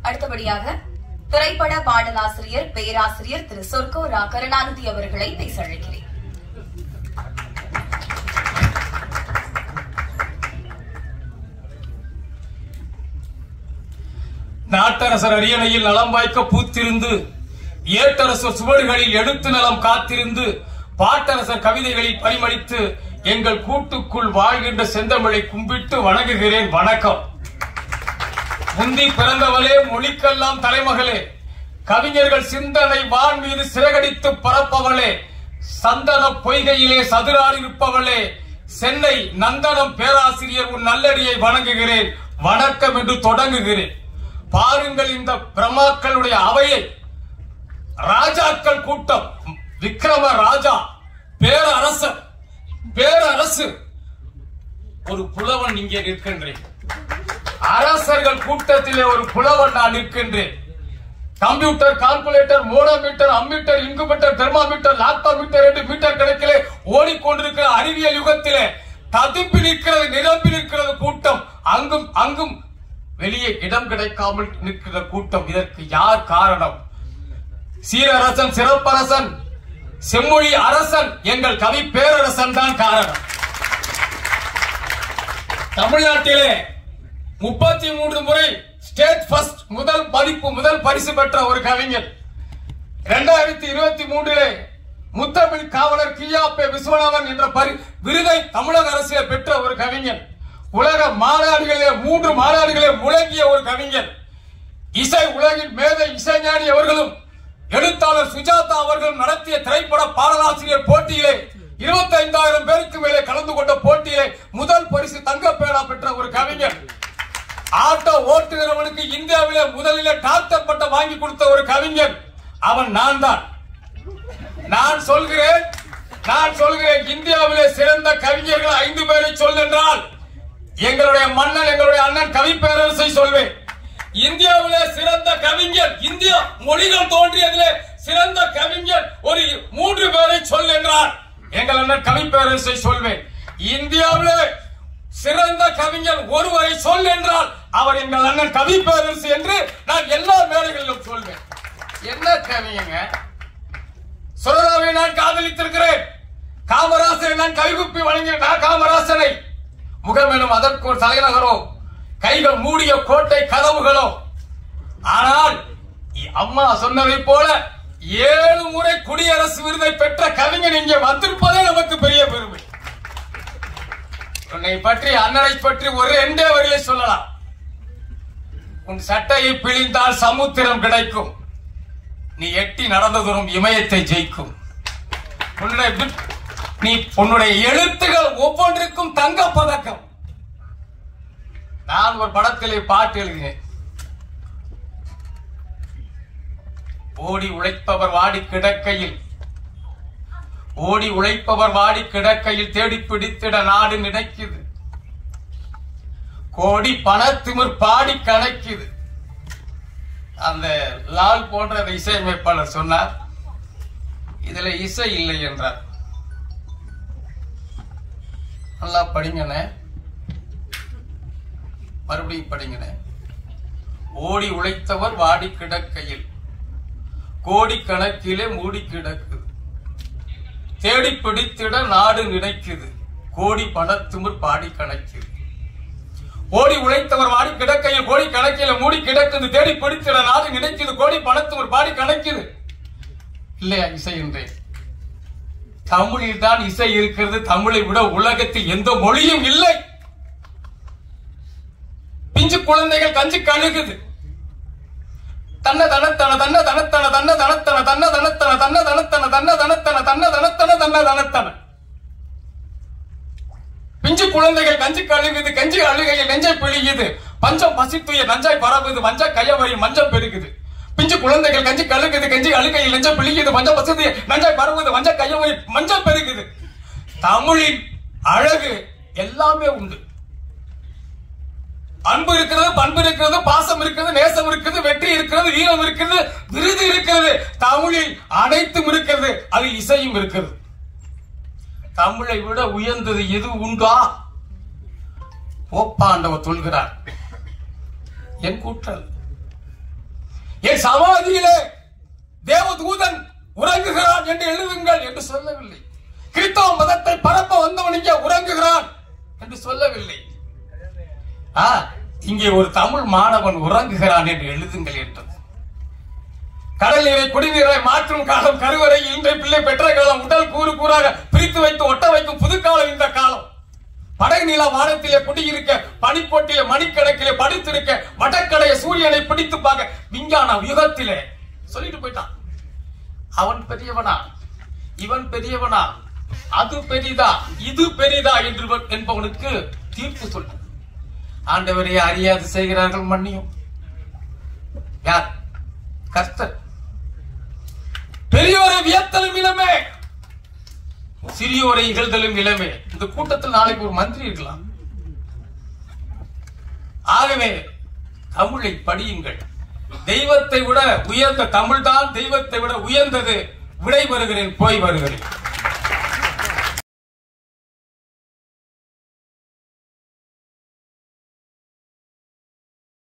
அடுத்தபடியாக திரைப்பட பாடலாசிரியர் பேராசிரியர் திரு சொர்க்கோ ரா கருணாநிதி அவர்களை பேச அழைக்கிறேன் நாட்டரசர் அரியணையில் நலம் வாய்க்க பூத்திருந்து ஏட்டரசர் சுவடுகளில் எழுத்து நலம் காத்திருந்து பாட்டரசர் கவிதைகளில் பரிமளித்து எங்கள் கூட்டுக்குள் வாழ்கின்ற செந்தமிழை கும்பிட்டு வணங்குகிறேன் வணக்கம் முந்தி பிறந்தவளே மொழிக்கெல்லாம் தலைமகளே கவிஞர்கள் சிந்தனை வான் மீது சிறகடித்து பரப்பவளே சந்தன பொய்கையிலே சதுராடி இருப்பவளே சென்னை நந்தனம் பேராசிரியர் உன் நல்லடியை வணங்குகிறேன் வணக்கம் என்று தொடங்குகிறேன் பாருங்கள் இந்த பிரம்மாக்களுடைய அவையை ராஜாக்கள் கூட்டம் விக்ரம ராஜா பேரரசர் பேரரசு ஒரு புலவன் இங்கே நிற்கின்றேன் அரசர்கள் கூட்டத்திலே ஒரு புலவன் நான் நிற்கின்றேன் கம்ப்யூட்டர் கால்குலேட்டர் மோனோமீட்டர் அம்மீட்டர் இன்குமீட்டர் தெர்மாமீட்டர் லாக்டோமீட்டர் என்று மீட்டர் கணக்கிலே ஓடிக்கொண்டிருக்கிற அறிவியல் யுகத்திலே ததுப்பி நிற்கிறது நிரம்பி நிற்கிறது கூட்டம் அங்கும் அங்கும் வெளியே இடம் கிடைக்காமல் நிற்கிற கூட்டம் இதற்கு யார் காரணம் சீரரசன் சிறப்பரசன் செம்மொழி அரசன் எங்கள் கவி பேரரசன் தான் காரணம் தமிழ்நாட்டிலே முப்பத்தி மூன்று முறை ஸ்டேட் ஃபர்ஸ்ட் முதல் மதிப்பு முதல் பரிசு பெற்ற ஒரு கவிஞர் இரண்டாயிரத்தி இருபத்தி மூன்றிலே முத்தமிழ் காவலர் கியாப்பே விஸ்வநாதன் என்ற பரி- விருதை தமிழக அரசிலே பெற்ற ஒரு கவிஞர் உலக மாநாடுகளிலே மூன்று மாநாடுகளிலே முழங்கிய ஒரு கவிஞர் இசை உலகின் மேதை இசைஞானி அவர்களும் எழுத்தாளர் சுஜாதா அவர்களும் நடத்திய திரைப்பட பாடலாசிரியர் போட்டியிலே 25000 பேருக்கு மேலே கலந்து கொண்ட போட்டியிலே முதல் பரிசு தங்க பேனா பெற்ற ஒரு கவிஞர் ஆட்டோ ஓட்டுகிறவனுக்கு இந்தியாவிலே முதலிலே டாக்டர் பட்டம் வாங்கி கொடுத்த ஒரு கவிஞர் அவன் நான் தான் நான் சொல்கிறேன் நான் சொல்கிறேன் இந்தியாவிலே சிறந்த கவிஞர்கள் ஐந்து பேரை சொல் என்றால் எங்களுடைய மன்னன் எங்களுடைய அண்ணன் கவி பேரரசை சொல்வேன் இந்தியாவிலே சிறந்த கவிஞர் இந்தியா மொழிகள் தோன்றியதிலே சிறந்த கவிஞர் ஒரு மூன்று பேரை சொல் என்றார் எங்கள் அண்ணன் கவி பேரரசை சொல்வேன் இந்தியாவிலே சிறந்த கவிஞர் ஒருவரை சொல் என்றால் அவர் எங்கள் அண்ணன் கவி பேரரசு என்று நான் எல்லா மேடைகளிலும் சொல்வேன் என்ன கவிஞங்க சுரதாவை நான் காதலித்திருக்கிறேன் காமராசரை நான் கைகுப்பி வழங்கிய நான் காமராசனை முகமெனும் அதற்கு ஒரு தலைநகரோ கைகள் மூடிய கோட்டை கதவுகளோ ஆனால் இ- அம்மா சொன்னதை போல ஏழு முறை குடியரசு விருதை பெற்ற கவிஞன் இங்கே வந்திருப்பதே நமக்கு பெரிய பெருமை உன்னை பற்றி அண்ணனை பற்றி ஒரு ரெண்டே வரியிலே சொல்லலாம் உன் சட்டையை பிழிந்தால் சமுத்திரம் கிடைக்கும் நீ எட்டி நடந்த தூரம் இமயத்தை ஜெயிக்கும் உன்னுடைய விட்- நீ உன்னுடைய எழுத்துகள் ஒவ்வொன்றுக்கும் தங்க பதக்கம் நான் ஒரு படத்திலே பாட்டு எழுதினேன் ஓடி உழைப்பவர் வாடி கிடக்கையில் ஓடி உழைப்பவர் வாடி கிடக்கையில் தேடி பிடித்திட நாடு நினைக்குது கோடி பணத்திமிர் பாடி கணக்குது அந்த லால் போன்ற அந்த இசையமைப்பாளர் சொன்னார் இதுல இசை இல்லை என்றார் நல்லா படிங்கண்ணே மறுபடியும் படிங்கண்ணே ஓடி உழைத்தவர் வாடி கிடக்கையில் கோடி கணக்கிலே மூடி கிடக்குது தேடி பிடித்திட நாடு நினைக்குது கோடி பணத்துமிர் பாடி கணக்குது ஓடி உழைத்தவர் வாடி கிடக்கையில் கோடி கணக்கில மூடி கிடக்குது தேடி பிடித்திட நாடு நினைக்குது கோடி பணத்துமிர் பாடி கணக்குது இல்லையா இசை என்றேன் தமிழில் தான் இசை இருக்கிறது தமிழை விட உலகத்தில் எந்த மொழியும் இல்லை பிஞ்சு குழந்தைகள் கஞ்சி கழுகுது தன்ன தனத்தன தன்ன தனத்தன தன்ன தனத்தன தன்ன தனத்தன தன்ன தனத்தன தன்ன தனத்தன தன்ன தனத்தன தன்ன தனத்தன பிஞ்சு குழந்தைகள் கஞ்சி கழுகுது கஞ்சி அழுகையில் நெஞ்சை பிழியுது பஞ்சம் பசித்துய நஞ்சாய் பரவுது மஞ்ச கையவரி மஞ்சம் பெருகுது பிஞ்சு குழந்தைகள் கஞ்சி கழுகுது கஞ்சி அழுகையில் நெஞ்ச பிழியுது மஞ்சள் பசித்துய நஞ்சாய் பரவுது மஞ்ச கையவரி மஞ்சள் பெருகுது தமிழின் அழகு எல்லாமே உண்டு அன்பு இருக்கிறது பண்பு இருக்கிறது பாசம் இருக்கிறது நேசம் இருக்கிறது வெற்றி இருக்கிறது வீரம் இருக்கிறது விருது இருக்கிறது தமிழில் அனைத்தும் இருக்கிறது அது இசையும் இருக்கிறது தமிழை விட உயர்ந்தது எது உண்டா போப்பாண்டவர் சொல்கிறார் என் கூற்றல் என் சமாதியிலே தேவதூதன் உறங்குகிறான் என்று எழுதுங்கள் என்று சொல்லவில்லை கிறிஸ்தவ மதத்தை பரப்ப வந்தவன் இங்கே உறங்குகிறான் என்று சொல்லவில்லை ஆ, இங்கே ஒரு தமிழ் மாணவன் உறங்குகிறான் என்று எழுதுங்கள் என்றது கடல் நீரை குடிநீரை மாற்றும் காலம் கருவறை இன்றைய பிள்ளை பெற்ற காலம் உடல் கூறு கூறாக பிரித்து வைத்து ஒட்ட வைக்கும் புதுக்காலம் இந்த காலம் படகு நில வானத்திலே குடியிருக்க பனிப்போட்டிலே மணிக்கணக்கிலே படித்திருக்க வடக்கடைய சூரியனை பிடித்து பார்க்க விஞ்ஞான யுகத்திலே சொல்லிட்டு போயிட்டான் அவன் பெரியவனா இவன் பெரியவனா அது பெரிதா இது பெரிதா என்று என்பவனுக்கு தீர்ப்பு சொல்லு ஆண்டவரை அறியாது செய்கிறார்கள் மன்னியும் யார் கர்த்தர் பெரியோரை வியத்தலும் இளமே சிறியோரை இகழ்தலும் இளமே இந்த கூட்டத்தில் நாளைக்கு ஒரு மந்திரி இருக்கலாம் ஆகவே தமிழை படியுங்கள் தெய்வத்தை விட உயர்ந்த தமிழ்தான் தெய்வத்தை விட உயர்ந்தது விடை வருகிறேன் போய் வருகிறேன்